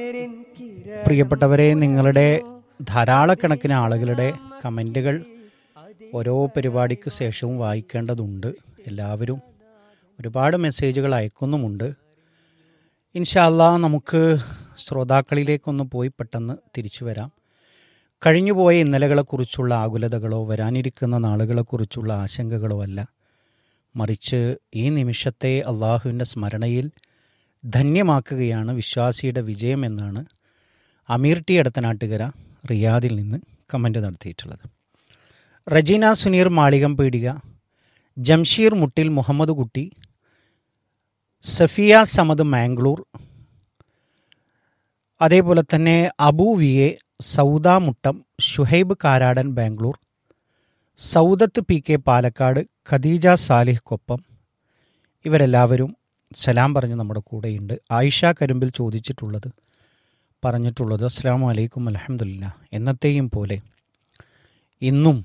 പ്രിയപ്പെട്ടവരെ നിങ്ങളുടെ ധാരാളക്കണക്കിന് ആളുകളുടെ കമൻറ്റുകൾ ഓരോ പരിപാടിക്ക് ശേഷവും വായിക്കേണ്ടതുണ്ട് എല്ലാവരും ഒരുപാട് മെസ്സേജുകൾ അയക്കുന്നുമുണ്ട് ഇൻഷാല്ല നമുക്ക് ശ്രോതാക്കളിലേക്കൊന്ന് പോയി പെട്ടെന്ന് തിരിച്ചു വരാം കഴിഞ്ഞുപോയ ഇന്നലകളെക്കുറിച്ചുള്ള ആകുലതകളോ വരാനിരിക്കുന്ന നാളുകളെക്കുറിച്ചുള്ള ആശങ്കകളോ അല്ല മറിച്ച് ഈ നിമിഷത്തെ അള്ളാഹുവിൻ്റെ സ്മരണയിൽ ധന്യമാക്കുകയാണ് വിശ്വാസിയുടെ വിജയമെന്നാണ് അമീർ ടി അടുത്തനാട്ടുകര റിയാദിൽ നിന്ന് കമൻ്റ് നടത്തിയിട്ടുള്ളത് റജീന സുനീർ മാളികം പീടിക ജംഷീർ മുട്ടിൽ മുഹമ്മദ് കുട്ടി സഫിയ സമദ് മാംഗ്ലൂർ അതേപോലെ തന്നെ Abu V A Sauda Muttam Shuhaib Karadan Bangalore Saudath P K Palakkad Khadeeja Salih Koppam ഇവരെല്ലാവരും സലാം പറഞ്ഞ് നമ്മുടെ കൂടെയുണ്ട് ആയിഷ കരുമ്പിൽ ചോദിച്ചിട്ടുള്ളത് പറഞ്ഞിട്ടുള്ളത് അസ്സാം വലൈക്കും അലഹമില്ല എന്നത്തെയും പോലെ ഇന്നും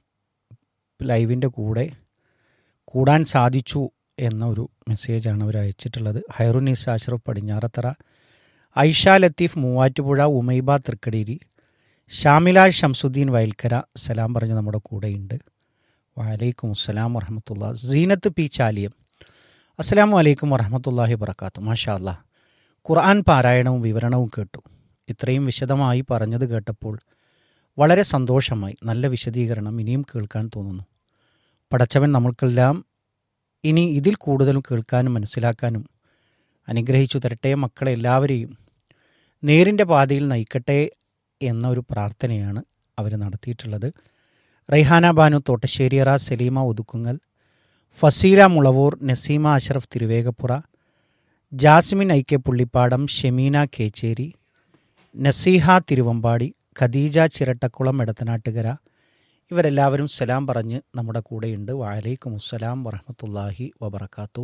ലൈവിൻ്റെ കൂടെ കൂടാൻ സാധിച്ചു എന്ന ഒരു മെസ്സേജാണ് അവർ അയച്ചിട്ടുള്ളത് ഹൈറുനീസ് അഷ്റഫ് പടിഞ്ഞാറത്തറ ഐഷ ലത്തീഫ് മൂവാറ്റുപുഴ ഉമൈബ തൃക്കടീരി ഷാമില ഷംസുദ്ദീൻ വയൽക്കര സലാം പറഞ്ഞ് നമ്മുടെ കൂടെയുണ്ട് വലൈക്കും അസ്സലാം വറഹമത്തുള്ള സീനത്ത് പി ചാലിയം അസ്സലാമു അലൈക്കും വറഹമത്തല്ലാഹി വബർക്കാത്തു മാഷാ അല്ലാ ഖുർആൻ പാരായണവും വിവരണവും കേട്ടു ഇത്രയും വിശദമായി പറഞ്ഞത് കേട്ടപ്പോൾ വളരെ സന്തോഷമായി നല്ല വിശദീകരണം ഇനിയും കേൾക്കാൻ തോന്നുന്നു പടച്ചവൻ നമ്മൾക്കെല്ലാം ഇനി ഇതിൽ കൂടുതലും കേൾക്കാനും മനസ്സിലാക്കാനും അനുഗ്രഹിച്ചു തരട്ടെ മക്കളെ എല്ലാവരെയും നേരിൻ്റെ പാതയിൽ നയിക്കട്ടെ എന്ന ഒരു പ്രാർത്ഥനയാണ് അവർ നടത്തിയിട്ടുള്ളത് റൈഹാന ബാനു തോട്ടശ്ശേരിയറ സലീമ ഒതുക്കുങ്ങൽ ഫസീല മുളവൂർ നസീമ അഷ്റഫ് തിരുവേഗപ്പുറ ജാസ്മിൻ ഐ കെ പുള്ളിപ്പാടം ഷെമീന കേച്ചേരി നസീഹ തിരുവമ്പാടി ഖദീജ ചിരട്ടക്കുളം എടത്തനാട്ടുകര ഇവരെല്ലാവരും സലാം പറഞ്ഞ് നമ്മുടെ കൂടെയുണ്ട് വാലൈക്കും അസ്സലാം വറഹമത്തല്ലാഹി വബർക്കാത്തു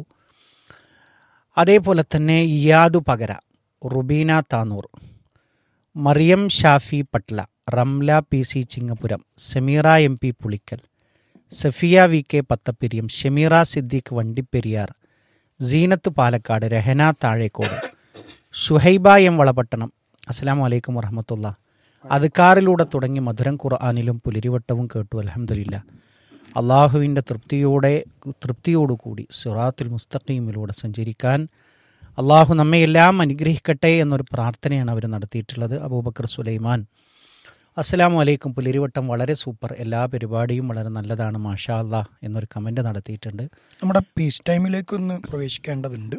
അതേപോലെ തന്നെ Iyadu Pakara Rubeena Tanur Mariyam Shafi Patla Ramla P C Chingapuram Sameera M P Pulikkal Safiya V K Pathapperiyam Shameera Siddique Vandiperiyar Seenath Palakkad Rahana Thazhekode Shuhaiba M Valapattanam അസ്സാം വലൈക്കും വറഹമത്തുള്ള അതുക്കാറിലൂടെ തുടങ്ങി മധുരം ഖുർആാനിലും പുലരിവട്ടവും കേട്ടു അലഹമില്ല അള്ളാഹുവിൻ്റെ തൃപ്തിയോടെ തൃപ്തിയോടുകൂടി സുറാത്തുൽ മുസ്തഖീമിലൂടെ സഞ്ചരിക്കാൻ അള്ളാഹു നമ്മയെല്ലാം അനുഗ്രഹിക്കട്ടെ എന്നൊരു പ്രാർത്ഥനയാണ് അവർ നടത്തിയിട്ടുള്ളത് അബൂബക്കർ സുലൈമാൻ അസ്സലാമു അലൈക്കും പുലരിവട്ടം വളരെ സൂപ്പർ എല്ലാ പരിപാടിയും വളരെ നല്ലതാണ് മാഷാ അല്ലാ എന്നൊരു കമൻ്റ് നടത്തിയിട്ടുണ്ട് നമ്മുടെ പീസ് ടൈമിലേക്കൊന്ന് പ്രവേശിക്കേണ്ടതുണ്ട്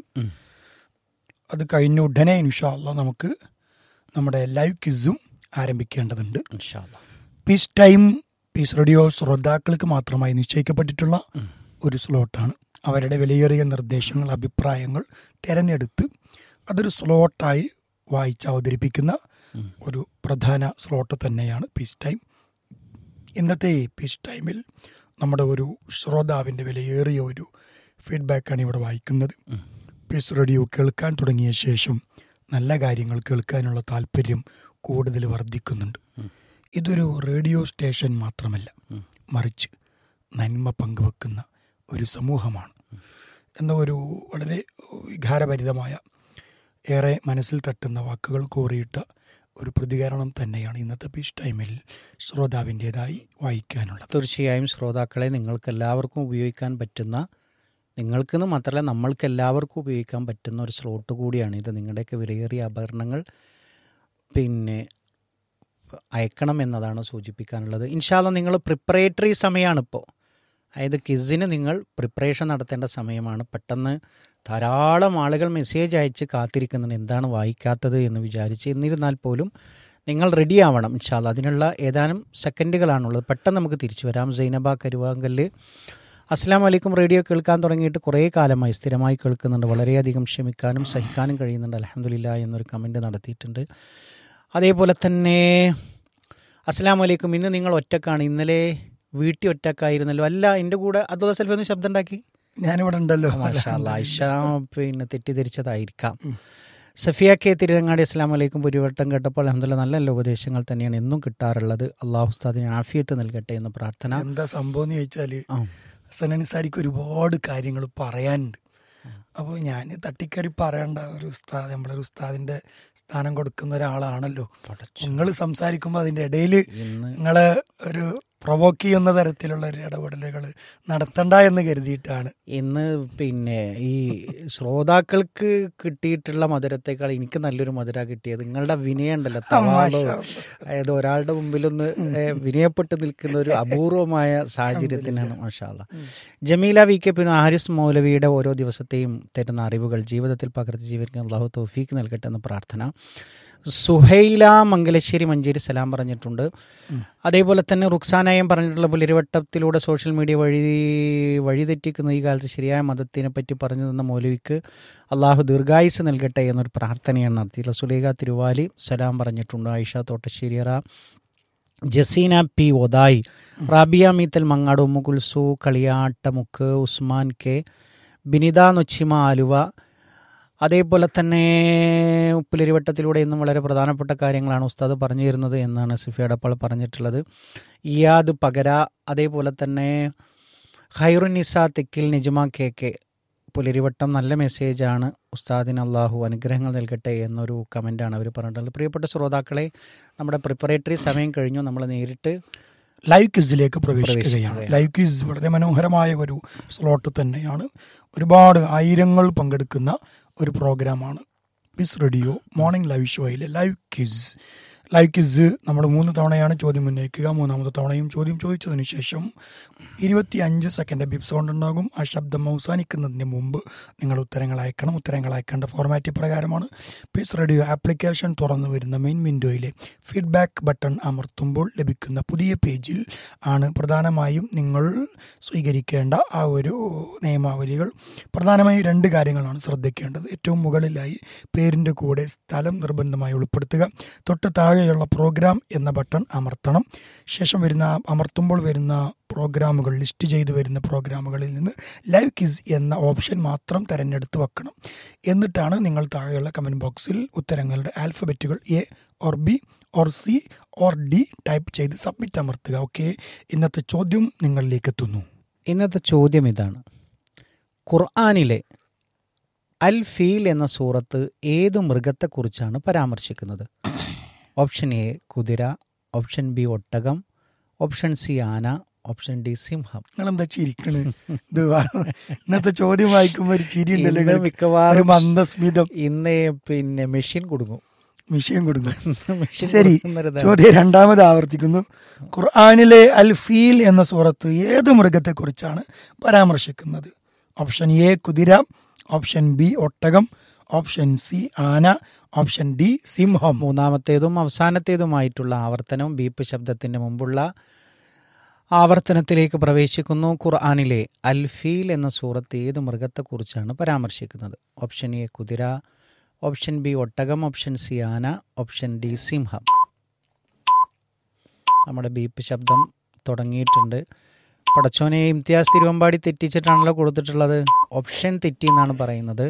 അത് കഴിഞ്ഞ ഉടനെ ഇൻഷാല്ല നമുക്ക് നമ്മുടെ ലൈവ് ക്വിസും ആരംഭിക്കേണ്ടതുണ്ട് ഇൻഷാ അല്ലാ പീസ് ടൈം പീസ് റേഡിയോ ശ്രോതാക്കൾക്ക് മാത്രമായി നിശ്ചയിക്കപ്പെട്ടിട്ടുള്ള ഒരു സ്ലോട്ടാണ് അവരുടെ വിലയേറിയ നിർദ്ദേശങ്ങൾ അഭിപ്രായങ്ങൾ തിരഞ്ഞെടുത്ത് അതൊരു സ്ലോട്ടായി വായിച്ച് അവതരിപ്പിക്കുന്ന ഒരു പ്രധാന സ്ലോട്ട് തന്നെയാണ് പീസ് ടൈം ഇന്നത്തെ ഈ പീസ് ടൈമിൽ നമ്മുടെ ഒരു ശ്രോതാവിൻ്റെ വിലയേറിയ ഒരു ഫീഡ്ബാക്കാണ് ഇവിടെ വായിക്കുന്നത് പീസ് റേഡിയോ കേൾക്കാൻ തുടങ്ങിയ ശേഷം നല്ല കാര്യങ്ങൾ കേൾക്കാനുള്ള താല്പര്യം കൂടുതൽ വർദ്ധിക്കുന്നുണ്ട് ഇതൊരു റേഡിയോ സ്റ്റേഷൻ മാത്രമല്ല മറിച്ച് നന്മ പങ്കുവെക്കുന്ന ഒരു സമൂഹമാണ് എന്ന ഒരു വളരെ വികാരഭരിതമായ ഏറെ മനസ്സിൽ തട്ടുന്ന വാക്കുകൾ കോറിയിട്ട ഒരു പ്രതികരണം തന്നെയാണ് ഇന്നത്തെ പീസ് ടൈമിൽ ശ്രോതാവിൻ്റെതായി വായിക്കാനുള്ളത് തീർച്ചയായും ശ്രോതാക്കളെ നിങ്ങൾക്ക് എല്ലാവർക്കും ഉപയോഗിക്കാൻ പറ്റുന്ന നിങ്ങൾക്കെന്ന് മാത്രമല്ല നമ്മൾക്ക് എല്ലാവർക്കും ഉപയോഗിക്കാൻ പറ്റുന്ന ഒരു സ്ലോട്ട് കൂടിയാണ് ഇത് നിങ്ങളുടെയൊക്കെ വിലയേറിയ ആഭരണങ്ങൾ പിന്നെ അയക്കണം എന്നതാണ് സൂചിപ്പിക്കാനുള്ളത് ഇൻഷാല്ല നിങ്ങൾ പ്രിപ്പറേറ്ററി സമയമാണ് ഇപ്പോൾ അതായത് കിസിന് നിങ്ങൾ പ്രിപ്പറേഷൻ നടത്തേണ്ട സമയമാണ് പെട്ടെന്ന് ധാരാളം ആളുകൾ മെസ്സേജ് അയച്ച് കാത്തിരിക്കുന്നുണ്ട് എന്താണ് വായിക്കാത്തത് എന്ന് വിചാരിച്ച് എന്നിരുന്നാൽ പോലും നിങ്ങൾ റെഡി ആവണം ഇൻഷാല്ല അതിനുള്ള ഏതാനും സെക്കൻഡുകളാണുള്ളത് പെട്ടെന്ന് നമുക്ക് തിരിച്ചു വരാം സൈനബ കരുവാങ്കല്ല് അസ്സാം വലൈക്കും റേഡിയോ കേൾക്കാൻ തുടങ്ങിയിട്ട് കുറേ കാലമായി സ്ഥിരമായി കേൾക്കുന്നുണ്ട് വളരെയധികം ക്ഷമിക്കാനും സഹിക്കാനും കഴിയുന്നുണ്ട് അലഹമില്ല എന്നൊരു കമൻറ്റ് നടത്തിയിട്ടുണ്ട് അതേപോലെ തന്നെ അസ്സാം വലൈക്കും ഇന്ന് നിങ്ങൾ ഒറ്റക്കാണ് ഇന്നലെ വീട്ടിൽ ഒറ്റക്കായിരുന്നല്ലോ അല്ല എൻ്റെ കൂടെ അതോ സെൽഫി ഒന്ന് ശബ്ദം ഉണ്ടാക്കി ഞാനിവിടെ ഉണ്ടല്ലോ മാഷാ അല്ലാ. ആയിഷ പിന്നെ തെറ്റിദ്ധരിച്ചതായിരിക്കാം സഫിയ കെ തിരുരങ്ങാടി അസ്ലാം വലൈക്കും പുരിവട്ടം കേട്ടപ്പോൾ അലഹമുല്ല നല്ല നല്ല ഉപദേശങ്ങൾ തന്നെയാണ് എന്നും കിട്ടാറുള്ളത് അള്ളാഹു ഉസ്താദിന് ആഫിയത്ത് നൽകട്ടെ എന്ന് പ്രാർത്ഥന എന്താ സംഭവം എന്ന് ചോദിച്ചാല് ആ. ഹസൻ അൻസാരിക്ക് ഒരുപാട് കാര്യങ്ങൾ പറയാനുണ്ട് അപ്പോൾ ഞാൻ തട്ടിക്കറി പറയേണ്ട ഒരു ഉസ്താദ് നമ്മളൊരു ഉസ്താദിന്റെ സ്ഥാനം കൊടുക്കുന്ന ഒരാളാണല്ലോ നിങ്ങൾ സംസാരിക്കുമ്പോൾ അതിന്റെ ഇടയിൽ ഇന്ന് നിങ്ങളെ ഒരു പ്രൊവോക്ക് ചെയ്യുന്ന തരത്തിലുള്ള ഒരു ഇടപെടലുകൾ നടത്തണ്ട എന്ന് കരുതിയിട്ടാണ് ഇന്ന് പിന്നെ ഈ ശ്രോതാക്കൾക്ക് കിട്ടിയിട്ടുള്ള മധുരത്തെക്കാൾ എനിക്ക് നല്ലൊരു മധുര കിട്ടിയത് നിങ്ങളുടെ വിനയം ഉണ്ടല്ലോ തവാളോ മാഷാ അതായത് ഒരാളുടെ മുമ്പിലൊന്ന് ഏ, വിനയപ്പെട്ട് നിൽക്കുന്ന ഒരു അപൂർവമായ സാഹചര്യത്തിനാണ് മഷാല്ല ജമീല വി കെ പിന്നെ ആരിസ് മൗലവിയുടെ ഓരോ ദിവസത്തെയും തരുന്ന അറിവുകൾ ജീവിതത്തിൽ പകർത്തി ജീവിക്കാൻ അള്ളാഹു തൗഫീക്ക് നൽകട്ടെ എന്ന് പ്രാർത്ഥന സുഹൈല മംഗലശ്ശേരി മഞ്ചേരി സലാം പറഞ്ഞിട്ടുണ്ട് അതേപോലെ തന്നെ റുക്സാനായം പറഞ്ഞിട്ടുള്ള പുലരിവട്ടത്തിലൂടെ സോഷ്യൽ മീഡിയ വഴി വഴിതെറ്റിക്കുന്ന ഈ കാലത്ത് ശരിയായ മതത്തിനെ പറ്റി പറഞ്ഞു തന്ന മൗലവിക്ക് അള്ളാഹു ദീർഘായുസ് നൽകട്ടെ എന്നൊരു പ്രാർത്ഥനയാണ് നടത്തിയിട്ടുള്ളത് സുലേഖ തിരുവാലി സലാം പറഞ്ഞിട്ടുണ്ട് ആയിഷ തോട്ടശ്ശേരിയറ ജസീന പി ഒതായി റാബിയ മീത്തൽ മങ്ങാട് ഉമ്മു കുൽസു കളിയാട്ടമുക്ക് ഉസ്മാൻ കെ ബിനിത നൊച്ചിമ ആലുവ അതേപോലെ തന്നെ ഉപ്പിലരിവട്ടത്തിലൂടെ ഇന്നും വളരെ പ്രധാനപ്പെട്ട കാര്യങ്ങളാണ് ഉസ്താദ് പറഞ്ഞു തരുന്നത് എന്നാണ് സിഫിയടപ്പോൾ പറഞ്ഞിട്ടുള്ളത് ഇയാദ് പകര അതേപോലെ തന്നെ ഹൈറുനിസ തെക്കിൽ നിജമ കെ കെ പുലരിവട്ടം നല്ല മെസ്സേജാണ് ഉസ്താദിന് അള്ളാഹു അനുഗ്രഹങ്ങൾ നൽകട്ടെ എന്നൊരു കമൻ്റാണ് അവർ പറഞ്ഞിട്ടുള്ളത് പ്രിയപ്പെട്ട ശ്രോതാക്കളെ നമ്മുടെ പ്രിപ്പറേറ്ററി സമയം കഴിഞ്ഞു നമ്മൾ നേരിട്ട് ലൈവ് ക്വിസിലേക്ക് പ്രവേശിക്കുകയാണ് പ്രവേശിക്കുകയാണ്. ലൈവ് ക്വിസ് വളരെ മനോഹരമായ ഒരു സ്ലോട്ട് തന്നെയാണ് ഒരുപാട് ആയിരങ്ങൾ പങ്കെടുക്കുന്ന ഒരു പ്രോഗ്രാമാണ് പിസ് റേഡിയോ മോർണിംഗ് ലൈവ് ഷോയിലെ ലൈവ് ക്വിസ് ലൈവ് ക്വിസ് നമ്മൾ മൂന്ന് തവണയാണ് ചോദ്യം ഉന്നയിക്കുക മൂന്നാമത്തെ തവണയും ചോദ്യം ചോദിച്ചതിന് ശേഷം ഇരുപത്തി അഞ്ച് സെക്കൻഡ് എപ്പിസോഡ് ഉണ്ടാകും ആ ശബ്ദം അവസാനിക്കുന്നതിന് മുമ്പ് നിങ്ങൾ ഉത്തരങ്ങൾ അയക്കണം ഉത്തരങ്ങൾ അയക്കേണ്ട ഫോർമാറ്റ് പ്രകാരമാണ് പീസ് റേഡിയോ ആപ്ലിക്കേഷൻ തുറന്നു വരുന്ന മെയിൻ വിൻഡോയിലെ ഫീഡ്ബാക്ക് ബട്ടൺ അമർത്തുമ്പോൾ ലഭിക്കുന്ന പുതിയ പേജിൽ ആണ് പ്രധാനമായും നിങ്ങൾ സ്വീകരിക്കേണ്ട ആ ഒരു നിയമാവലികൾ പ്രധാനമായും രണ്ട് കാര്യങ്ങളാണ് ശ്രദ്ധിക്കേണ്ടത് ഏറ്റവും മുകളിലായി പേരിൻ്റെ കൂടെ സ്ഥലം നിർബന്ധമായി ഉൾപ്പെടുത്തുക തൊട്ട് താഴെയുള്ള പ്രോഗ്രാം എന്ന ബട്ടൺ അമർത്തണം ശേഷം വരുന്ന അമർത്തുമ്പോൾ വരുന്ന പ്രോഗ്രാമുകൾ ലിസ്റ്റ് ചെയ്ത് വരുന്ന പ്രോഗ്രാമുകളിൽ നിന്ന് ലൈവ് കിസ് എന്ന ഓപ്ഷൻ മാത്രം തിരഞ്ഞെടുത്ത് വെക്കണം എന്നിട്ടാണ് നിങ്ങൾ താഴെയുള്ള കമൻറ്റ് ബോക്സിൽ ഉത്തരങ്ങളുടെ ആൽഫബറ്റുകൾ A or B or C or D type ചെയ്ത് സബ്മിറ്റ് അമർത്തുക ഓക്കെ ഇന്നത്തെ ചോദ്യം നിങ്ങളിലേക്ക് എത്തുന്നു ഇന്നത്തെ ചോദ്യം ഇതാണ് ഖുർആാനിലെ അൽ ഫീൽ എന്ന സൂറത്ത് ഏത് മൃഗത്തെക്കുറിച്ചാണ് പരാമർശിക്കുന്നത് ഓപ്ഷൻ എ കുതിര ഓപ്ഷൻ ബി ഒട്ടകം ഓപ്ഷൻ സി ആന ഓപ്ഷൻ ഡി സിംഹം നിങ്ങൾ എന്താ ചിരിക്കണ് ഇത് വാ- ഇന്നത്തെ ചോദ്യം വായിക്കുമ്പോൾ ഒരു ചിരി ഉണ്ടല്ലോ ഇന്ന് നിങ്ങൾക്ക്. ഒരു മിക്കവാറും മന്ദസ്മിതം ഇന്ന് പിന്നെ മെഷീൻ കൊടുക്കും വിഷയം കൊടുക്കും മെഷീൻ ശരി കൊടുക്കുന്നൊരിതാണ്. ചോദ്യം രണ്ടാമത് ആവർത്തിക്കുന്നു ഖുർആാനിലെ അൽ ഫീൽ എന്ന സൂറത്ത് ഏത് മൃഗത്തെക്കുറിച്ചാണ് പരാമർശിക്കുന്നത് ഓപ്ഷൻ എ കുതിര ഓപ്ഷൻ ബി ഒട്ടകം ഓപ്ഷൻ സി ആന ഓപ്ഷൻ ഡി സിംഹം മൂന്നാമത്തേതും അവസാനത്തേതുമായിട്ടുള്ള ആവർത്തനം ബീപ്പ് ശബ്ദത്തിന്റെ മുമ്പുള്ള ആവർത്തനത്തിലേക്ക് പ്രവേശിക്കുന്നു ഖുർആാനിലെ അൽഫീൽ എന്ന സൂറത്ത് ഏത് മൃഗത്തെക്കുറിച്ചാണ് പരാമർശിക്കുന്നത് ഓപ്ഷൻ എ കുതിര ഓപ്ഷൻ ബി ഒട്ടകം ഓപ്ഷൻ സി ആന ഓപ്ഷൻ ഡി സിംഹം നമ്മുടെ ബീപ്പ് ശബ്ദം തുടങ്ങിയിട്ടുണ്ട് പടച്ചോനെ ഇംതിയാസ് തിരുവമ്പാടി തെറ്റിച്ചിട്ടാണല്ലോ കൊടുത്തിട്ടുള്ളത് ഓപ്ഷൻ തെറ്റി എന്നാണ് പറയുന്നത്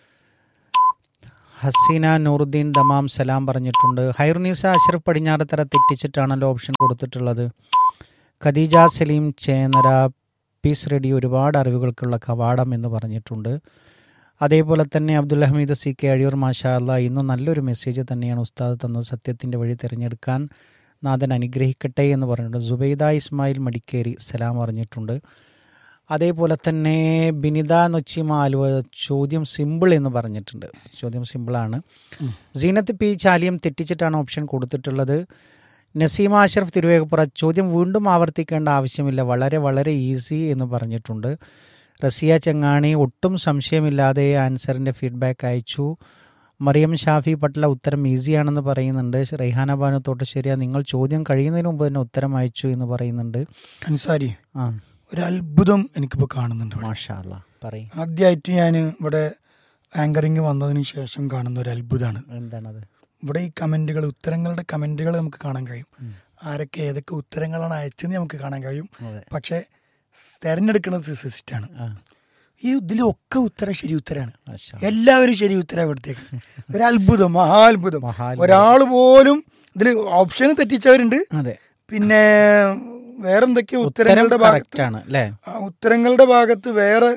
ഹസീന നൂറുദ്ദീൻ ദമാം സലാം പറഞ്ഞിട്ടുണ്ട് ഹൈറുനീസ അഷ്റഫ് പടിഞ്ഞാറത്തറ തെറ്റിച്ചിട്ടാണല്ലോ ഓപ്ഷൻ കൊടുത്തിട്ടുള്ളത് ഖദീജ സലീം ചേനര പീസ് റെഡി ഒരുപാട് അറിവുകൾക്കുള്ള കവാടം എന്ന് പറഞ്ഞിട്ടുണ്ട് അതേപോലെ തന്നെ അബ്ദുൽ ഹമീദ് സി കെ അഴിയൂർ മാഷാ അല്ല ഇന്നും നല്ലൊരു മെസ്സേജ് തന്നെയാണ് ഉസ്താദ് തന്നത് സത്യത്തിൻ്റെ വഴി തിരഞ്ഞെടുക്കാൻ നാഥൻ അനുഗ്രഹിക്കട്ടെ എന്ന് പറഞ്ഞിട്ടുണ്ട് സുബൈദ ഇസ്മായിൽ മടിക്കേരി സലാം പറഞ്ഞിട്ടുണ്ട് അതേപോലെ തന്നെ ബിനിത നൊച്ചിമ ആലുവ ചോദ്യം സിമ്പിൾ എന്ന് പറഞ്ഞിട്ടുണ്ട് ചോദ്യം സിമ്പിളാണ് സീനത്ത് പി ചാലിയം തെറ്റിച്ചിട്ടാണ് ഓപ്ഷൻ കൊടുത്തിട്ടുള്ളത് നസീമ അഷ്റഫ് തിരുവേഗപ്പുറ ചോദ്യം വീണ്ടും ആവർത്തിക്കേണ്ട ആവശ്യമില്ല വളരെ വളരെ ഈസി എന്ന് പറഞ്ഞിട്ടുണ്ട് റസിയ ചങ്ങാണി ഒട്ടും സംശയമില്ലാതെ ആൻസറിൻ്റെ ഫീഡ്ബാക്ക് അയച്ചു മറിയം ഷാഫി പട്ല ഉത്തരം ഈസിയാണെന്ന് പറയുന്നുണ്ട് റെയ്ഹാന ബാനു തോട്ടശ്ശേരിയ നിങ്ങൾ ചോദ്യം കഴിയുന്നതിന് മുമ്പ് തന്നെ ഉത്തരം അയച്ചു എന്ന് പറയുന്നുണ്ട് അൻസാരി ആ ഒരു അത്ഭുതം എനിക്കിപ്പോൾ കാണുന്നുണ്ട് ഇവിടെ. മാഷാ അല്ലാ പറയും ആദ്യമായിട്ട് ഞാൻ ഇവിടെ ആങ്കറിങ് വന്നതിന് ശേഷം കാണുന്ന ഒരു അത്ഭുതമാണ് എന്താണത് ഇവിടെ ഈ കമന്റുകൾ ഉത്തരങ്ങളുടെ കമന്റുകൾ നമുക്ക് കാണാൻ കഴിയും ഉം. ആരൊക്കെ ഏതൊക്കെ ഉത്തരങ്ങളാണ് അയച്ചെന്ന് നമുക്ക് കാണാൻ കഴിയും അതെ പക്ഷെ തെരഞ്ഞെടുക്കുന്നത് സിസ്റ്റാണ് ആ ഈ ഇതിലൊക്കെ ഉത്തരം ശരി ഉത്തരാണ് മാഷാ എല്ലാവരും ശരി ഉത്തരം കൊടുത്തേക്ക് ഒരു അത്ഭുതം മഹാത്ഭുതം മഹാത്ഭുതം. ഒരാൾ പോലും ഇതിൽ ഓപ്ഷൻ തെറ്റിച്ചവരുണ്ട് അതെ പിന്നെ വേറെന്തൊക്കെയോ ഉത്തരം ഉത്തരങ്ങളുടെ ഭാഗത്ത് കറക്റ്റ് ആണ് അല്ലേ ആ, ഉത്തരങ്ങളുടെ ഭാഗത്ത് വേറെ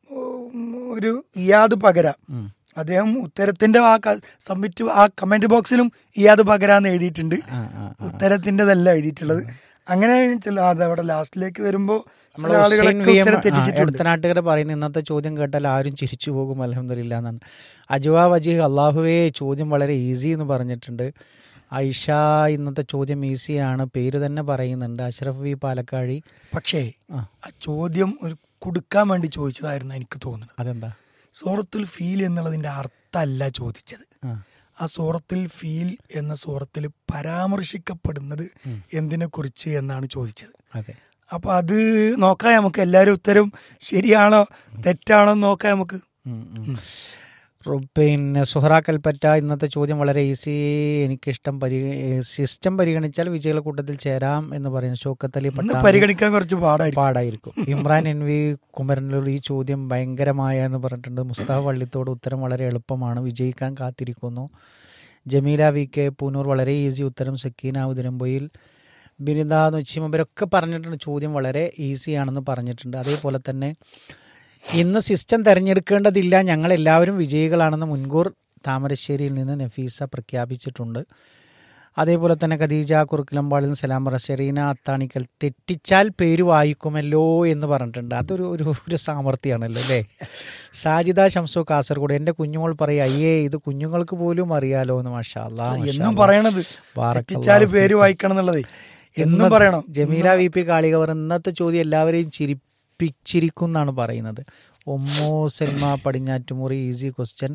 ഉം, ഒരു ഇയാദ് പകര ഉം. അദ്ദേഹം ഉത്തരത്തിന്റെ ആ സബ്മിറ്റ് ആ കമന്റ് ബോക്സിലും ഇയാദ് പകരാന്ന് എഴുതിയിട്ടുണ്ട് ആ, ആ, ആ. ഉത്തരത്തിൻ്റെതല്ല എഴുതിയിട്ടുള്ളത് അങ്ങനെ ചില അത് അവിടെ ലാസ്റ്റിലേക്ക് വരുമ്പോ ചില നമ്മള് ഹുസൈൻ ആളുകളൊക്കെ വി എം ഉത്തരം തെറ്റിച്ചിട്ടുണ്ട് എടുത്തനാട്ടുകാരെ പറയുന്ന ഇന്നത്തെ ചോദ്യം കേട്ടാൽ ആരും ചിരിച്ചു പോകും അലഹമില്ല എന്നാണ് അജുവ വജീഹ് അള്ളാഹുവേ ചോദ്യം വളരെ ഈസി എന്ന് പറഞ്ഞിട്ടുണ്ട് ഐഷ ഇന്നത്തെ ചോദ്യം ഈസിയാണ് പേര് തന്നെ പറയുന്നുണ്ട് അഷ്റഫ് വി പാലക്കാഴി പക്ഷേ ആ. ആ ചോദ്യം ഒരു കൊടുക്കാൻ വേണ്ടി ചോദിച്ചതായിരുന്നു എനിക്ക് തോന്നുന്നത് അതെന്താ സൂറത്തുൽ ഫീൽ എന്നുള്ളതിന്റെ അർത്ഥമല്ല ചോദിച്ചത് ആ ആ സൂറത്തുൽ ഫീൽ എന്ന സൂറത്തിൽ പരാമർശിക്കപ്പെടുന്നത് എന്തിനെ കുറിച്ച് എന്നാണ് ചോദിച്ചത് അതെ അപ്പൊ അത് നോക്കാം നമുക്ക് എല്ലാവരും ഉത്തരം ശരിയാണോ തെറ്റാണോ എന്ന് നോക്കാം നമുക്ക് ഉം, ഉം. റു- പിന്നെ സുഹറ കൽപ്പറ്റ ഇന്നത്തെ ചോദ്യം വളരെ ഈസി എനിക്കിഷ്ടം പരി സിസ്റ്റം പരിഗണിച്ചാൽ വിജയികളുടെ കൂട്ടത്തിൽ ചേരാം എന്ന് പറയുന്നു ഷോക്കത്ത് അലി ഒന്ന് പട്ടാമ്പി പരിഗണിക്കാൻ കുറച്ച് പാടായിരിക്കും പാടായിരിക്കും ഇമ്രാൻ എൻ വി കുമരനല്ലൂർ ഈ ചോദ്യം ഭയങ്കരമായ എന്ന് പറഞ്ഞിട്ടുണ്ട് മുസ്താഫ് വള്ളിത്തോട് ഉത്തരം വളരെ എളുപ്പമാണ് വിജയിക്കാൻ കാത്തിരിക്കുന്നു ജമീല വി കെ പൂനൂർ വളരെ ഈസി ഉത്തരം സക്കീന ഉദിരമ്പൊയിൽ ബിനിത നൊച്ചിമ ഇവരൊക്കെ പറഞ്ഞിട്ടുണ്ട് ചോദ്യം വളരെ ഈസിയാണെന്ന് പറഞ്ഞിട്ടുണ്ട് അതേപോലെ തന്നെ ഇന്ന് സിസ്റ്റം തിരഞ്ഞെടുക്കേണ്ടതില്ല ഞങ്ങൾ എല്ലാവരും വിജയികളാണെന്ന് മുൻകൂർ താമരശ്ശേരിയിൽ നിന്ന് നഫീസ പ്രഖ്യാപിച്ചിട്ടുണ്ട് അതേപോലെ തന്നെ ഖദീജ കുറുക്കിലമ്പാളിൽ നിന്ന് സലാം പറ ഷെറീന അത്താണിക്കൽ തെറ്റിച്ചാൽ പേര് വായിക്കുമല്ലോ എന്ന് പറഞ്ഞിട്ടുണ്ട് അതൊരു ഒരു ഒരു സാമർഥ്യമാണല്ലോ അല്ലേ സാജിദ ഷംസു കാസർഗോഡ് എൻ്റെ കുഞ്ഞുമോൾ പറയും അയ്യേ ഇത് കുഞ്ഞുങ്ങൾക്ക് പോലും അറിയാലോ എന്ന് മാഷാ അല്ലാ, മാഷാ എന്നും അല്ലാ. പറയണത് ബാറക്കല്ലാഹു തെറ്റിച്ചാല് പേര് വായിക്കണം എന്നുള്ളത് എന്നും ഇന്നത്തെ- പറയണം ജമീല വി പി കാളികവർ ഇന്നത്തെ ചോദ്യം എല്ലാവരെയും ചിരിപ്പിച്ചിരിക്കും എന്നാണ് പറയുന്നത് ഒമ്മോ സെൽമ പടിഞ്ഞാറ്റുമുറി ഈസി ക്വസ്റ്റ്യൻ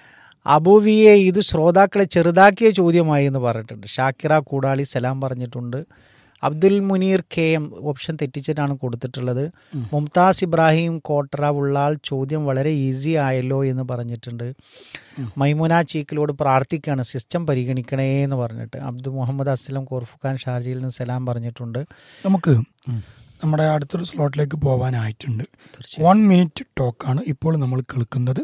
അബുവിയെ ഇത് ശ്രോതാക്കളെ ചെറുതാക്കിയ ചോദ്യമായി എന്ന് പറഞ്ഞിട്ടുണ്ട് ഷാക്കിറ കൂടാളി സലാം പറഞ്ഞിട്ടുണ്ട് Abdul Muneer K M option തെറ്റിച്ചിട്ടാണ് കൊടുത്തിട്ടുള്ളത് മുംതാസ് ഇബ്രാഹിം കോട്ടറ ഉള്ളാൾ ചോദ്യം വളരെ ഈസി ആയല്ലോ എന്ന് പറഞ്ഞിട്ടുണ്ട് മൈമുന ചീക്കിലോട് പ്രാർത്ഥിക്കുകയാണ് സിസ്റ്റം പരിഗണിക്കണേ എന്ന് പറഞ്ഞിട്ട് അബ്ദുൽ മുഹമ്മദ് അസ്ലം കോർഫുഖാൻ ഷാർജയിൽ നിന്ന് സലാം പറഞ്ഞിട്ടുണ്ട് നമുക്ക് നമ്മുടെ അടുത്തൊരു സ്ലോട്ടിലേക്ക് പോകാനായിട്ടുണ്ട് വൺ മിനിറ്റ് ടോക്കാണ് ഇപ്പോൾ നമ്മൾ കേൾക്കുന്നത്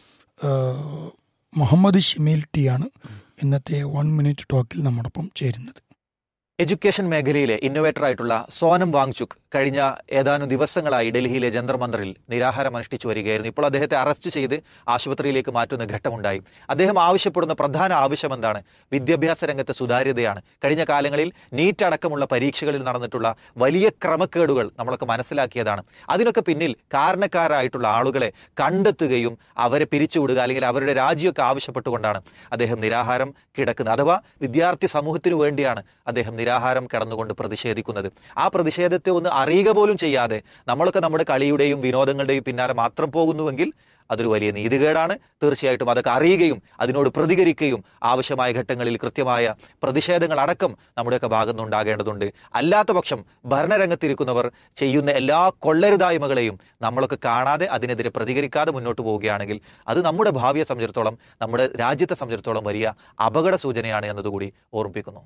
ഏഹ്, മുഹമ്മദ് ഷിമീൽ ടി ആണ് ഇന്നത്തെ വൺ മിനിറ്റ് ടോക്കിൽ നമ്മോടൊപ്പം ചേരുന്നത് എഡ്യൂക്കേഷൻ മേഖലയിലെ ഇന്നോവേറ്റർ ആയിട്ടുള്ള സോനം വാങ്ചുക് കഴിഞ്ഞ ഏതാനും ദിവസങ്ങളായി ഡൽഹിയിലെ ജന്തർ മന്ദറിൽ നിരാഹാരം അനുഷ്ഠിച്ചു വരികയായിരുന്നു ഇപ്പോൾ അദ്ദേഹത്തെ അറസ്റ്റ് ചെയ്ത് ആശുപത്രിയിലേക്ക് മാറ്റുന്ന ഘട്ടമുണ്ടായി അദ്ദേഹം ആവശ്യപ്പെടുന്ന പ്രധാന ആവശ്യം എന്താണ് വിദ്യാഭ്യാസ രംഗത്തെ സുതാര്യതയാണ് കഴിഞ്ഞ കാലങ്ങളിൽ നീറ്റ് അടക്കമുള്ള പരീക്ഷകളിൽ നടന്നിട്ടുള്ള വലിയ ക്രമക്കേടുകൾ നമ്മളൊക്കെ മനസ്സിലാക്കിയതാണ് അതിനൊക്കെ പിന്നിൽ കാരണക്കാരായിട്ടുള്ള ആളുകളെ കണ്ടെത്തുകയും അവരെ പിരിച്ചുവിടുക അല്ലെങ്കിൽ അവരുടെ രാജിയൊക്കെ ആവശ്യപ്പെട്ടുകൊണ്ടാണ് അദ്ദേഹം നിരാഹാരം കിടക്കുന്നത് അഥവാ വിദ്യാർത്ഥി സമൂഹത്തിനു വേണ്ടിയാണ് അദ്ദേഹം നിരാഹാരം കിടന്നുകൊണ്ട് പ്രതിഷേധിക്കുന്നത് ആ പ്രതിഷേധത്തെ ഒന്ന് അറിയുക പോലും ചെയ്യാതെ നമ്മളൊക്കെ നമ്മുടെ കളിയുടെയും വിനോദങ്ങളുടെയും പിന്നാലെ മാത്രം പോകുന്നുവെങ്കിൽ അതൊരു വലിയ നീതികേടാണ് തീർച്ചയായിട്ടും അതൊക്കെ അറിയുകയും അതിനോട് പ്രതികരിക്കുകയും ആവശ്യമായ ഘട്ടങ്ങളിൽ കൃത്യമായ പ്രതിഷേധങ്ങൾ അടക്കം നമ്മുടെയൊക്കെ ഭാഗത്തുനിന്നുണ്ടാകേണ്ടതുണ്ട് അല്ലാത്ത പക്ഷം ഭരണരംഗത്തിരിക്കുന്നവർ ചെയ്യുന്ന എല്ലാ കൊള്ളരുതായ്മകളെയും നമ്മളൊക്കെ കാണാതെ അതിനെതിരെ പ്രതികരിക്കാതെ മുന്നോട്ട് പോവുകയാണെങ്കിൽ അത് നമ്മുടെ ഭാവിയെ സംബന്ധിച്ചിടത്തോളം നമ്മുടെ രാജ്യത്തെ സംബന്ധിച്ചിടത്തോളം വലിയ അപകട സൂചനയാണ് എന്നതുകൂടി ഓർമ്മിപ്പിക്കുന്നു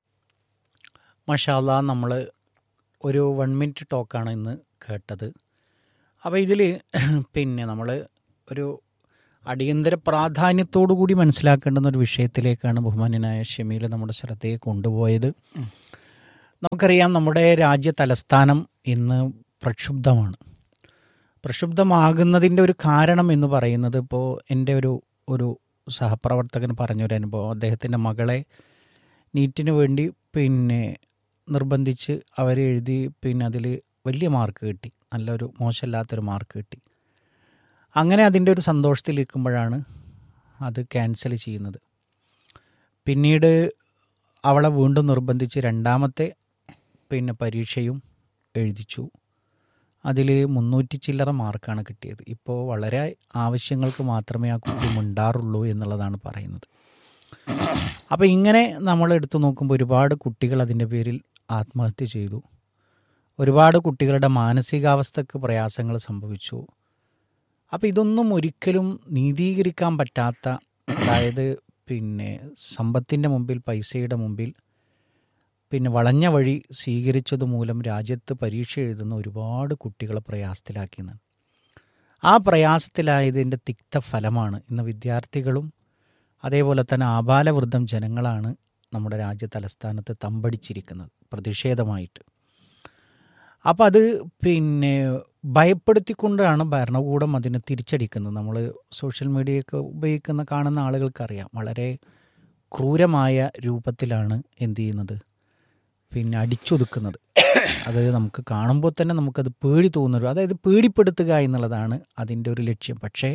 മഷാല്ല നമ്മൾ ഒരു വൺ മിനിറ്റ് ടോക്കാണ് ഇന്ന് കേട്ടത് അപ്പോൾ ഇതിൽ പിന്നെ നമ്മൾ ഒരു അടിയന്തര പ്രാധാന്യത്തോടു കൂടി മനസ്സിലാക്കേണ്ടുന്ന ഒരു വിഷയത്തിലേക്കാണ് ബഹുമാന്യനായ ഷമീൽ നമ്മുടെ ശ്രദ്ധയെ കൊണ്ടുപോയത് നമുക്കറിയാം നമ്മുടെ രാജ്യ തലസ്ഥാനം ഇന്ന് പ്രക്ഷുബ്ധമാണ് പ്രക്ഷുബ്ധമാകുന്നതിൻ്റെ ഒരു കാരണം എന്ന് പറയുന്നത് ഇപ്പോൾ എൻ്റെ ഒരു ഒരു സഹപ്രവർത്തകൻ പറഞ്ഞൊരു അനുഭവം അദ്ദേഹത്തിൻ്റെ മകളെ നീറ്റിന് വേണ്ടി പിന്നെ നിർബന്ധിച്ച് അവർ എഴുതി പിന്നെ അതിൽ വലിയ മാർക്ക് കിട്ടി നല്ലൊരു മോശമില്ലാത്തൊരു മാർക്ക് കിട്ടി അങ്ങനെ അതിൻ്റെ ഒരു സന്തോഷത്തിലിരിക്കുമ്പോഴാണ് അത് ക്യാൻസൽ ചെയ്യുന്നത് പിന്നീട് അവളെ വീണ്ടും നിർബന്ധിച്ച് രണ്ടാമത്തെ പിന്നെ പരീക്ഷയും എഴുതിച്ചു അതിൽ മുന്നൂറ്റി ചില്ലറ മാർക്കാണ് കിട്ടിയത് ഇപ്പോൾ വളരെ ആവശ്യങ്ങൾക്ക് മാത്രമേ ആ കുട്ടി മിണ്ടാറുള്ളൂ എന്നുള്ളതാണ് പറയുന്നത് അപ്പോൾ ഇങ്ങനെ നമ്മൾ എടുത്തു നോക്കുമ്പോൾ ഒരുപാട് കുട്ടികൾ അതിൻ്റെ പേരിൽ ആത്മഹത്യ ചെയ്തു ഒരുപാട് കുട്ടികളുടെ മാനസികാവസ്ഥക്ക് പ്രയാസങ്ങൾ സംഭവിച്ചു അപ്പോൾ ഇതൊന്നും ഒരിക്കലും നീതീകരിക്കാൻ പറ്റാത്ത അതായത് പിന്നെ സമ്പത്തിൻ്റെ മുമ്പിൽ പൈസയുടെ മുമ്പിൽ പിന്നെ വളഞ്ഞ വഴി സ്വീകരിച്ചത് മൂലം രാജ്യത്ത് പരീക്ഷ എഴുതുന്ന ഒരുപാട് കുട്ടികളെ പ്രയാസത്തിലാക്കിയെന്നാണ് ആ പ്രയാസത്തിലായതിൻ്റെ തിക്ത ഫലമാണ് ഇന്ന് വിദ്യാർത്ഥികളും അതേപോലെ തന്നെ ആബാലവൃദ്ധം ജനങ്ങളാണ് നമ്മുടെ രാജ്യ തലസ്ഥാനത്ത് തമ്പടിച്ചിരിക്കുന്നത് പ്രതിഷേധമായിട്ട് അപ്പം അത് പിന്നെ ഭയപ്പെടുത്തിക്കൊണ്ടാണ് ഭരണകൂടം അതിനെ തിരിച്ചടിക്കുന്നത് നമ്മൾ സോഷ്യൽ മീഡിയയൊക്കെ ഉപയോഗിക്കുന്ന കാണുന്ന ആളുകൾക്കറിയാം വളരെ ക്രൂരമായ രൂപത്തിലാണ് എന്ത് ചെയ്യുന്നത് പിന്നെ അടിച്ചൊതുക്കുന്നത് അത് നമുക്ക് കാണുമ്പോൾ തന്നെ നമുക്കത് പേടി തോന്നുന്നു അതായത് പേടിപ്പെടുത്തുക എന്നുള്ളതാണ് അതിൻ്റെ ഒരു ലക്ഷ്യം പക്ഷേ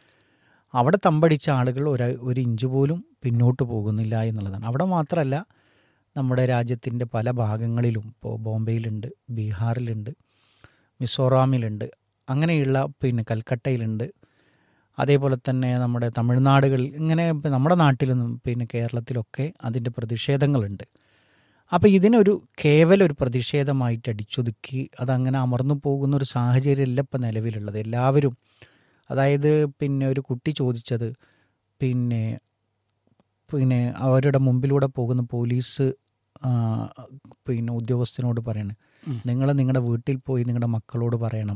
അവിടെ തമ്പടിച്ച ആളുകൾ ഒരു ഒരു ഇഞ്ച് പോലും പിന്നോട്ട് പോകുന്നില്ല എന്നുള്ളതാണ് അവിടെ മാത്രമല്ല നമ്മുടെ രാജ്യത്തിൻ്റെ പല ഭാഗങ്ങളിലും ഇപ്പോൾ ബോംബെയിലുണ്ട് ബീഹാറിലുണ്ട് മിസോറാമിലുണ്ട് അങ്ങനെയുള്ള പിന്നെ കൽക്കട്ടയിലുണ്ട് അതേപോലെ തന്നെ നമ്മുടെ തമിഴ്നാടുകളിൽ ഇങ്ങനെ ഇപ്പം നമ്മുടെ നാട്ടിലും പിന്നെ കേരളത്തിലൊക്കെ അതിൻ്റെ പ്രതിഷേധങ്ങളുണ്ട് അപ്പോൾ ഇതിനൊരു കേവല ഒരു പ്രതിഷേധമായിട്ട് അടിച്ചൊതുക്കി അതങ്ങനെ അമർന്നു പോകുന്ന ഒരു സാഹചര്യമല്ല ഇപ്പം നിലവിലുള്ളത് എല്ലാവരും അതായത് പിന്നെ ഒരു കുട്ടി ചോദിച്ചത് പിന്നെ പിന്നെ അവരുടെ മുമ്പിലൂടെ പോകുന്ന പോലീസ് ആ, പിന്നെ ഉദ്യോഗസ്ഥനോട് പറയണം നിങ്ങൾ നിങ്ങളുടെ വീട്ടിൽ പോയി നിങ്ങളുടെ മക്കളോട് പറയണം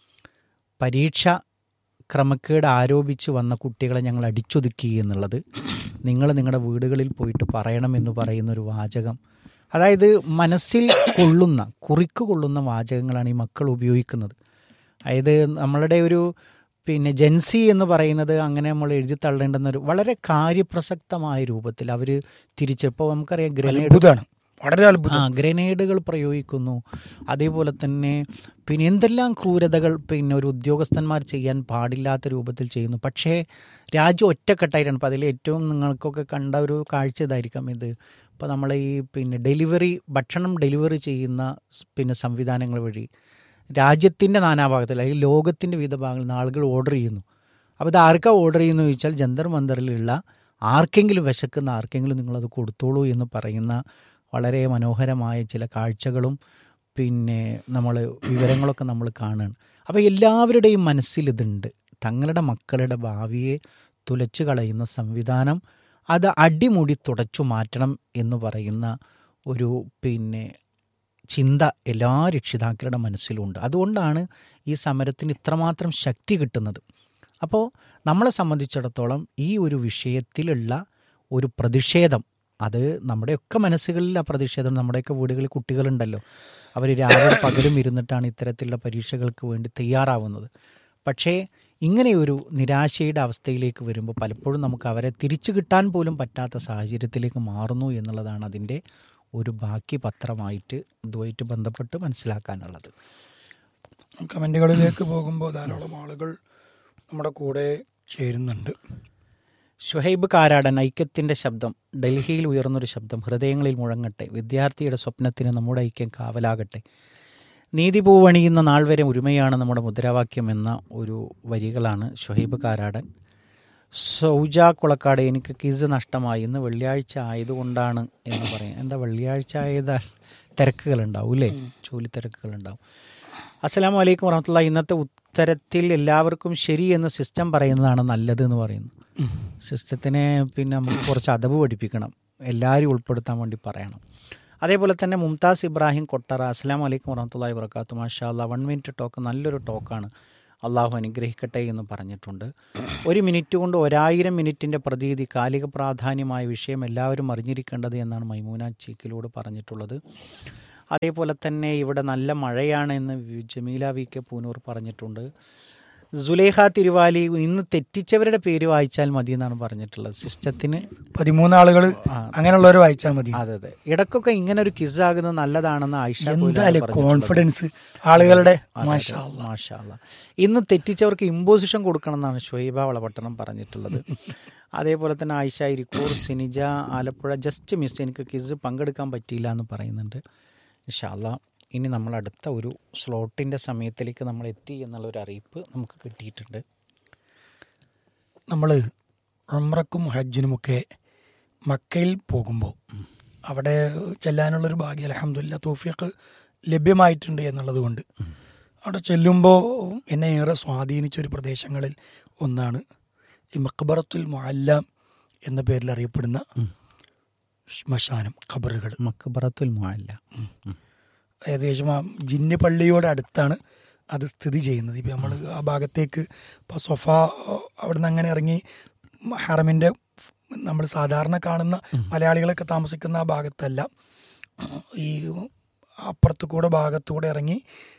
പരീക്ഷ ക്രമക്കേട് ആരോപിച്ച് വന്ന കുട്ടികളെ ഞങ്ങൾ അടിച്ചൊതുക്കി എന്നുള്ളത് നിങ്ങൾ നിങ്ങളുടെ വീടുകളിൽ പോയിട്ട് പറയണമെന്ന് പറയുന്ന ഒരു വാചകം അതായത് മനസ്സിൽ കൊള്ളുന്ന കുറിക്ക് കൊള്ളുന്ന വാചകങ്ങളാണ് ഈ മക്കൾ ഉപയോഗിക്കുന്നത് അതായത് നമ്മളുടെ ഒരു പിന്നെ ജെൻസി എന്ന് പറയുന്നത് അങ്ങനെ നമ്മൾ എഴുതി തള്ളേണ്ടുന്ന ഒരു വളരെ കാര്യപ്രസക്തമായ രൂപത്തിൽ അവർ തിരിച്ചപ്പോൾ നമുക്കറിയാം ഗ്രനേഡ് അത്ഭുതമാണ് വളരെ ആ അത്ഭുതം ഗ്രനേഡുകൾ പ്രയോഗിക്കുന്നു അതേപോലെ തന്നെ പിന്നെ എന്തെല്ലാം ക്രൂരതകൾ പിന്നെ ഒരു ഉദ്യോഗസ്ഥന്മാർ ചെയ്യാൻ പാടില്ലാത്ത രൂപത്തിൽ ചെയ്യുന്നു പക്ഷേ രാജ്യം ഒറ്റക്കെട്ടായിട്ടാണ് അപ്പോൾ അതിൽ ഏറ്റവും നിങ്ങൾക്കൊക്കെ കണ്ട ഒരു കാഴ്ച ഇതായിരിക്കാം ഇത് ഇപ്പോൾ നമ്മൾ ഈ പിന്നെ ഡെലിവറി ഭക്ഷണം ഡെലിവറി ചെയ്യുന്ന സ് പിന്നെ സംവിധാനങ്ങൾ വഴി രാജ്യത്തിൻ്റെ നാനാഭാഗത്തിൽ അല്ലെങ്കിൽ ലോകത്തിൻ്റെ വിവിധ ഭാഗങ്ങളിൽ നിന്ന് ആളുകൾ ഓർഡർ ചെയ്യുന്നു അപ്പോൾ ഇത് ആർക്കാ ഓർഡർ ചെയ്യുന്നു ചോദിച്ചാൽ ജന്തർ മന്ദറിലുള്ള ആർക്കെങ്കിലും വിശക്കുന്ന ആർക്കെങ്കിലും നിങ്ങളത് കൊടുത്തോളൂ എന്ന് പറയുന്ന വളരെ മനോഹരമായ ചില കാഴ്ചകളും പിന്നെ നമ്മൾ വിവരങ്ങളൊക്കെ നമ്മൾ കാണുകയാണ് അപ്പോൾ എല്ലാവരുടെയും മനസ്സിൽ ഇതുണ്ട് തങ്ങളുടെ മക്കളുടെ ഭാവിയെ തുലച്ചു കളയുന്ന സംവിധാനം അത് അടിമുടി തുടച്ചു മാറ്റണം എന്ന് പറയുന്ന ഒരു പിന്നെ ചിന്ത എല്ലാ രക്ഷിതാക്കളുടെ മനസ്സിലുണ്ട് അതുകൊണ്ടാണ് ഈ സമരത്തിന് ഇത്രമാത്രം ശക്തി കിട്ടുന്നത് അപ്പോൾ നമ്മളെ സംബന്ധിച്ചിടത്തോളം ഈ ഒരു വിഷയത്തിലുള്ള ഒരു പ്രതിഷേധം അത് നമ്മുടെയൊക്കെ മനസ്സുകളിൽ ആ പ്രതിഷേധം നമ്മുടെയൊക്കെ വീടുകളിൽ കുട്ടികളുണ്ടല്ലോ അവർ രാവിലെ പകലും ഇരുന്നിട്ടാണ് ഇത്തരത്തിലുള്ള പരീക്ഷകൾക്ക് വേണ്ടി തയ്യാറാവുന്നത് പക്ഷേ ഇങ്ങനെയൊരു നിരാശയുടെ അവസ്ഥയിലേക്ക് വരുമ്പോൾ പലപ്പോഴും നമുക്ക് അവരെ തിരിച്ചു കിട്ടാൻ പോലും പറ്റാത്ത സാഹചര്യത്തിലേക്ക് മാറുന്നു എന്നുള്ളതാണ് അതിൻ്റെ ഒരു ബാക്കി പത്രമായിട്ട് ഇതുമായിട്ട് ബന്ധപ്പെട്ട് മനസ്സിലാക്കാനുള്ളത് കമന്റുകളിലേക്ക് പോകുമ്പോൾ ധാരാളം ആളുകൾ നമ്മുടെ കൂടെ ചേരുന്നുണ്ട് ഷുഹൈബ് കാരാടൻ ഐക്യത്തിൻ്റെ ശബ്ദം ഡൽഹിയിൽ ഉയർന്നൊരു ശബ്ദം ഹൃദയങ്ങളിൽ മുഴങ്ങട്ടെ വിദ്യാർത്ഥിയുടെ സ്വപ്നത്തിന് നമ്മുടെ ഐക്യം കാവലാകട്ടെ നീതി പൂവണിയുന്ന നാൾ വരെ ഒരുമയാണ് നമ്മുടെ മുദ്രാവാക്യം എന്ന ഒരു വരികളാണ് ഷുഹൈബ് കാരാടൻ സൗജ കുളക്കാട് എനിക്ക് കിസ് നഷ്ടമായി ഇന്ന് വെള്ളിയാഴ്ച ആയതുകൊണ്ടാണ് എന്ന് പറയാം എന്താ വെള്ളിയാഴ്ച ആയതാൽ തിരക്കുകളുണ്ടാവും അല്ലേ ജോലി തിരക്കുകളുണ്ടാവും അസ്സലാമു അലൈക്കും വറഹമത്തുള്ള ഇന്നത്തെ ഉത്തരത്തിൽ എല്ലാവർക്കും ശരി എന്ന് സിസ്റ്റം പറയുന്നതാണ് നല്ലത് എന്ന് പറയുന്നു സിസ്റ്റത്തിനെ പിന്നെ നമുക്ക് കുറച്ച് അതവ് പഠിപ്പിക്കണം എല്ലാവരും ഉൾപ്പെടുത്താൻ വേണ്ടി പറയണം അതേപോലെ തന്നെ മുംതാസ് ഇബ്രാഹിം കൊട്ടറ അസ്സാം വലൈക്കും വറഹമത്തല്ലാ വർക്കാത്തു മാഷാ അല്ലാ വൺ മിനിറ്റ് ടോക്ക് നല്ലൊരു ടോക്കാണ് അള്ളാഹു അനുഗ്രഹിക്കട്ടെ എന്ന് പറഞ്ഞിട്ടുണ്ട് ഒരു മിനിറ്റ് കൊണ്ട് ഒരായിരം മിനിറ്റിൻ്റെ പ്രതീതി കാലിക പ്രാധാന്യമായ വിഷയം എല്ലാവരും അറിഞ്ഞിരിക്കേണ്ടത് എന്നാണ് മൈമൂന ചീക്കിലൂടെ പറഞ്ഞിട്ടുള്ളത് അതേപോലെ തന്നെ ഇവിടെ നല്ല മഴയാണ് എന്ന് വി- ജമീല വി കെ പൂനൂർ പറഞ്ഞിട്ടുണ്ട് സുലേഖ തിരുവാലി ഇന്ന് തെറ്റിച്ചവരുടെ പേര് വായിച്ചാൽ മതി എന്നാണ് പറഞ്ഞിട്ടുള്ളത് സിസ്റ്റത്തിന് പതിമൂന്ന് ആളുകൾ ആ. അങ്ങനെയുള്ളവർ വായിച്ചാൽ മതി അതെ അതെ ഇടക്കൊക്കെ ഇങ്ങനെ ഒരു കിസ് ആകുന്നത് നല്ലതാണെന്ന് ആയിഷ പോലും എന്തായാലും പറഞ്ഞിട്ടുള്ളത്. കോൺഫിഡൻസ് ആളുകളുടെ അതെ, മാഷാ അതെ, അല്ലാ. മാഷാ അല്ലാ. ഇന്ന് തെറ്റിച്ചവർക്ക് ഇമ്പോസിഷൻ കൊടുക്കണം എന്നാണ് ഷൊയ്ബ വളപട്ടണം പറഞ്ഞിട്ടുള്ളത് അതേപോലെ തന്നെ ആയിഷ ഇരിക്കൂർ സിനിജ ആലപ്പുഴ ജസ്റ്റ് മിസ് എനിക്ക് കിസ് പങ്കെടുക്കാൻ പറ്റിയില്ല എന്ന് പറയുന്നുണ്ട് ഇൻഷാല്ല ഇനി നമ്മൾ അടുത്ത ഒരു സ്ലോട്ടിൻ്റെ സമയത്തിലേക്ക് നമ്മൾ എത്തി എന്നുള്ളൊരു അറിയിപ്പ് നമുക്ക് കിട്ടിയിട്ടുണ്ട് നമ്മൾ ഉംറക്കും ഹജ്ജിനുമൊക്കെ മക്കയിൽ പോകുമ്പോൾ അവിടെ ചെല്ലാനുള്ളൊരു ഭാഗ്യം അലഹമില്ല തോഫിയൊക്കെ ലഭ്യമായിട്ടുണ്ട് എന്നുള്ളത് കൊണ്ട് അവിടെ ചെല്ലുമ്പോൾ എന്നെ ഏറെ സ്വാധീനിച്ച ഒരു പ്രദേശങ്ങളിൽ ഒന്നാണ് ഈ മക്ബറത്തുൽ മുഅല്ലാം എന്ന പേരിൽ അറിയപ്പെടുന്ന ശ്മശാനം ഖബറുകൾ മക്ബറത്തുൽ മുഅല്ല ഏകദേശം ആ ജിന്ന് പള്ളിയോട് അടുത്താണ് അത് സ്ഥിതി ചെയ്യുന്നത് ഇപ്പം നമ്മൾ ആ ഭാഗത്തേക്ക് ഇപ്പോൾ സൊഫ അവിടെ നിന്ന് അങ്ങനെ ഇറങ്ങി ഹറമിൻ്റെ നമ്മൾ സാധാരണ കാണുന്ന മലയാളികളൊക്കെ താമസിക്കുന്ന ആ ഭാഗത്തല്ല ഈ അപ്പുറത്ത് കൂടെ ഭാഗത്തൂടെ ഇറങ്ങി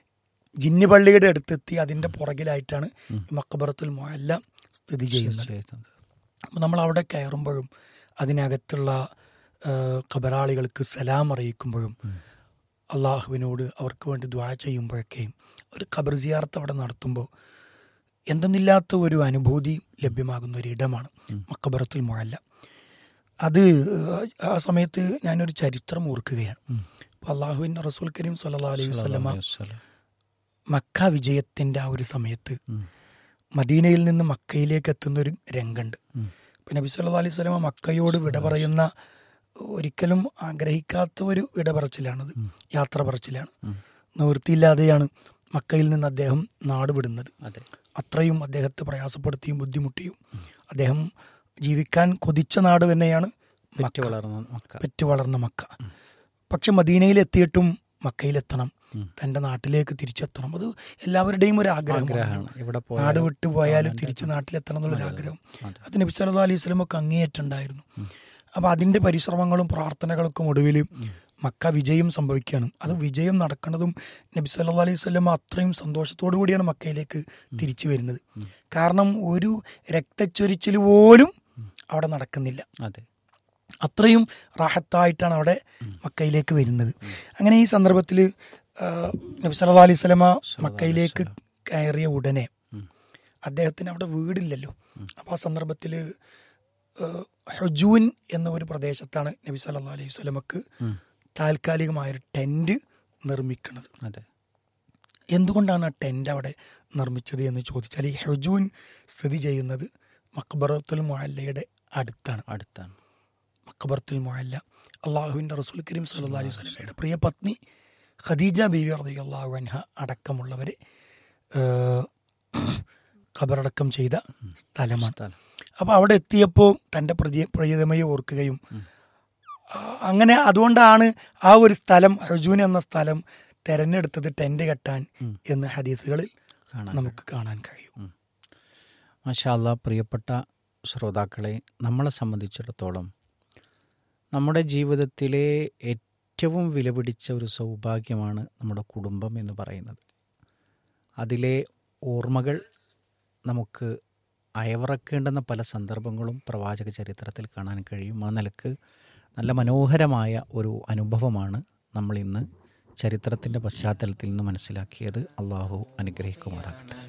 ജിന്ന് പള്ളിയുടെ അടുത്തെത്തി അതിന്റെ പുറകിലായിട്ടാണ് മക്കബറത്തുൽ മുഅല്ല സ്ഥിതി ചെയ്യുന്നത് ചെയ്യുന്നത്. അപ്പോൾ നമ്മൾ അവിടെ കയറുമ്പോഴും അതിനകത്തുള്ള ആ, ഖബറാളികൾക്ക് സലാം അറിയിക്കുമ്പോഴും അള്ളാഹുവിനോട് അവർക്ക് വേണ്ടി ദ്വാ ചെയ്യുമ്പോഴൊക്കെയും ഒരു ഖബർ സിയാർത്ത് അവിടെ നടത്തുമ്പോൾ എന്തെന്നില്ലാത്ത ഒരു അനുഭൂതി ലഭ്യമാകുന്ന ഒരു ഇടമാണ് മക്കബറത്തുൽ മുഴല്ല അത് ആ സമയത്ത് ഞാനൊരു ചരിത്രം ഓർക്കുകയാണ് അപ്പോൾ അള്ളാഹുവിൻ്റെ റസൂൽ കരീം സല്ലാ അലൈഹി വസ്ലമ വസ്സലാം. മക്ക വിജയത്തിൻ്റെ ആ ഒരു സമയത്ത് ഉം. മദീനയിൽ നിന്ന് മക്കയിലേക്ക് എത്തുന്ന ഒരു രംഗമുണ്ട് ഉം. ഇപ്പം നബി സല്ലാ അലൈഹി സ്വലമ മക്കയോട് വിട പറയുന്ന ഒരിക്കലും ആഗ്രഹിക്കാത്ത ഒരു വിട പറച്ചിലാണത് യാത്ര പറച്ചിലാണ് നിവൃത്തിയില്ലാതെയാണ് മക്കയിൽ നിന്ന് അദ്ദേഹം നാട് വിടുന്നത് അതെ അത്രയും അദ്ദേഹത്തെ പ്രയാസപ്പെടുത്തിയും ബുദ്ധിമുട്ടിയും അദ്ദേഹം ജീവിക്കാൻ കൊതിച്ച നാട് തന്നെയാണ് പെറ്റ് മക്ക വളർന്ന മക്ക പെറ്റു വളർന്ന മക്ക പക്ഷെ മദീനയിലെത്തിയിട്ടും മക്കയിലെത്തണം ഉം. തന്റെ നാട്ടിലേക്ക് തിരിച്ചെത്തണം അത് എല്ലാവരുടെയും ഒരു ആഗ്രഹമാണ് ആഗ്രഹമാണ് ഇവിടെ നാട് പോയാലും വിട്ടു പോയാലും കാണാൻ തിരിച്ച് നാട്ടിലെത്തണം എന്നുള്ളൊരു ആഗ്രഹം അതെ. അത് നബി സല്ലല്ലാഹു അലൈഹി സ്വലമൊക്കെ അങ്ങേയറ്റുണ്ടായിരുന്നു അപ്പൊ അതിന്റെ പരിശ്രമങ്ങളും പ്രാർത്ഥനകൾക്കും ഒടുവിൽ മക്ക വിജയം സംഭവിക്കുകയാണ് അത് വിജയം നടക്കുന്നതും നബി സല്ലല്ലാഹു അലൈഹി സ്വലമ അത്രയും സന്തോഷത്തോടു കൂടിയാണ് മക്കയിലേക്ക് തിരിച്ചു വരുന്നത് കാരണം ഒരു രക്തച്ചൊരിച്ചിൽ പോലും അവിടെ നടക്കുന്നില്ല അതെ അത്രയും റാഹത്തായിട്ടാണ് അവിടെ മക്കയിലേക്ക് വരുന്നത് അങ്ങനെ ഈ സന്ദർഭത്തിൽ നബി സല്ലല്ലാഹു അലൈഹി സ്വലമ മക്കയിലേക്ക് കയറിയ ഉടനെ അദ്ദേഹത്തിന് അവിടെ വീടില്ലല്ലോ അപ്പോൾ ആ സന്ദർഭത്തിൽ ഹജൂൻ എന്ന ഒരു പ്രദേശത്താണ് നബി സല്ലല്ലാഹു അലൈഹി സ്വലമക്ക് താൽക്കാലികമായൊരു ടെൻറ്റ് നിർമ്മിക്കുന്നത് അതെ എന്തുകൊണ്ടാണ് ആ ടെൻ്റ് അവിടെ നിർമ്മിച്ചത് എന്ന് ചോദിച്ചാൽ ഈ ഹജൂൻ സ്ഥിതി ചെയ്യുന്നത് മക്ബറത്തുൽ മുഅല്ലയുടെ അടുത്താണ് അടുത്താണ് മക്കബർത്തുൽ മുഅല്ല അള്ളാഹുവിൻ്റെ റസൂൽ കരീം സല്ലല്ലാഹു അലൈഹി വസല്ലമയുടെ പ്രിയ പത്നി ഖദീജ ബീവി റളിയല്ലാഹു അൻഹ അടക്കമുള്ളവരെ ഏഹ്, ഖബറടക്കം ചെയ്ത സ്ഥലമാണ് സ്ഥലം അപ്പോൾ അവിടെ എത്തിയപ്പോൾ തൻ്റെ പ്രിയ പ്രിയതമയെ ഓർക്കുകയും ആ, അങ്ങനെ അതുകൊണ്ടാണ് ആ ഒരു സ്ഥലം ഹജൂൻ എന്ന സ്ഥലം തെരഞ്ഞെടുത്തത് ടെൻ്റ് കെട്ടാൻ എന്ന് ഹദീസുകളിൽ കാണാൻ നമുക്ക് കാണാൻ കഴിയും മാഷാല്ല പ്രിയപ്പെട്ട ശ്രോതാക്കളെ നമ്മളെ സംബന്ധിച്ചിടത്തോളം നമ്മുടെ ജീവിതത്തിലെ ഏറ്റവും വിലപിടിച്ച ഒരു സൗഭാഗ്യമാണ് നമ്മുടെ കുടുംബം എന്ന് പറയുന്നത് അതിലെ ഓർമ്മകൾ നമുക്ക് അയവിറക്കേണ്ടുന്ന പല സന്ദർഭങ്ങളും പ്രവാചക ചരിത്രത്തിൽ കാണാൻ കഴിയും ആ നിലക്ക് നല്ല മനോഹരമായ ഒരു അനുഭവമാണ് നമ്മൾ ഇന്ന് ചരിത്രത്തിൻ്റെ പശ്ചാത്തലത്തിൽ നിന്ന് മനസ്സിലാക്കിയത് അള്ളാഹു അനുഗ്രഹിക്കുമാറാകട്ടെ